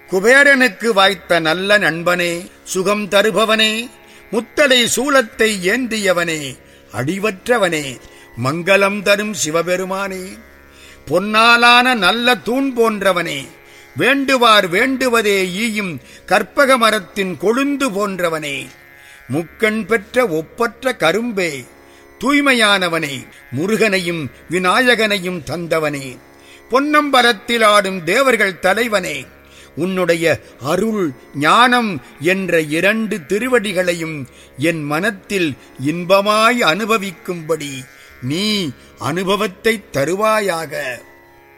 குபேரனுக்கு வாய்த்த நல்ல நண்பனே சுகம் தருபவனே முத்தலை சூலத்தை ஏந்தியவனே அடிவற்றவனே மங்களம் தரும் சிவபெருமானே பொன்னாலான நல்ல தூண் போன்றவனே வேண்டுவார் வேண்டுவதே ஈயும் கற்பக மரத்தின் கொழுந்து போன்றவனே முக்கண் பெற்ற ஒப்பற்ற கரும்பே தூய்மையானவனே முருகனையும் விநாயகனையும் தந்தவனே பொன்னம்பலத்தில் ஆடும் தேவர்கள் தலைவனே உன்னுடைய அருள் ஞானம் என்ற இரண்டு திருவடிகளையும் என் மனத்தில் இன்பமாய் அனுபவிக்கும்படி நீ அனுபவத்தைத் தருவாயாக